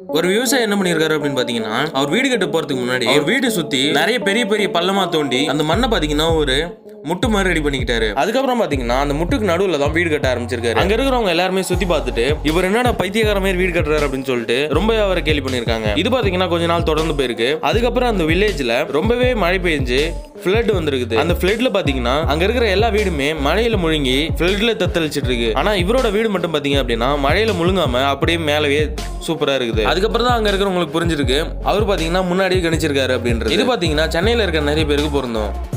ஒரு விவசாயி என்ன பண்ணிருக்காரு அப்படின்னு பாத்தீங்கன்னா அவர் வீடு கட்ட போறதுக்கு முன்னாடி அவர் வீடு சுத்தி நிறைய பெரிய பெரிய பள்ளமா தோண்டி அந்த மண்ணை பாத்தீங்கன்னா ஒரு முட்டு மாதிரி ரெடி பண்ணிக்கிட்டாரு அதுக்கப்புறம் பாத்தீங்கன்னா அந்த முட்டுக்கு நடுவுல தான் வீடு கட்ட ஆரம்பிச்சிருக்காரு அங்க இருக்கிறவங்க எல்லாருமே சுத்தி பார்த்துட்டு இவர் என்னடா பைத்தியக்கார மாதிரி வீடு கட்டுறாரு அப்படின்னு சொல்லிட்டு ரொம்ப அவரை கேள்வி பண்ணிருக்காங்க இது பாத்தீங்கன்னா கொஞ்ச நாள் தொடர்ந்து போயிருக்கு அதுக்கப்புறம் அந்த வில்லேஜ்ல ரொம்பவே மழை பெஞ்சு ஃபிளட் வந்திருக்குது அந்த ஃபிளட்ல பாத்தீங்கன்னா அங்க இருக்கிற எல்லா வீடுமே மழையில முழுங்கி ஃபிளட்ல தத்தளிச்சிட்டு இருக்கு ஆனா இவரோட வீடு மட்டும் பாத்தீங்க அப்படின்னா மழையில முழுங்காம அப்படியே மேலவே சூப்பரா இருக்குது அதுக்கப்புறம் தான் அங்க இருக்கிறவங்களுக்கு புரிஞ்சிருக்கு அவர் பாத்தீங்கன்னா முன்னாடியே கணிச்சிருக்காரு அப்படின்றது இது பாத்தீங்கன்னா சென்னையில இருக்க நிறைய பேருக்கு பொருந்தும்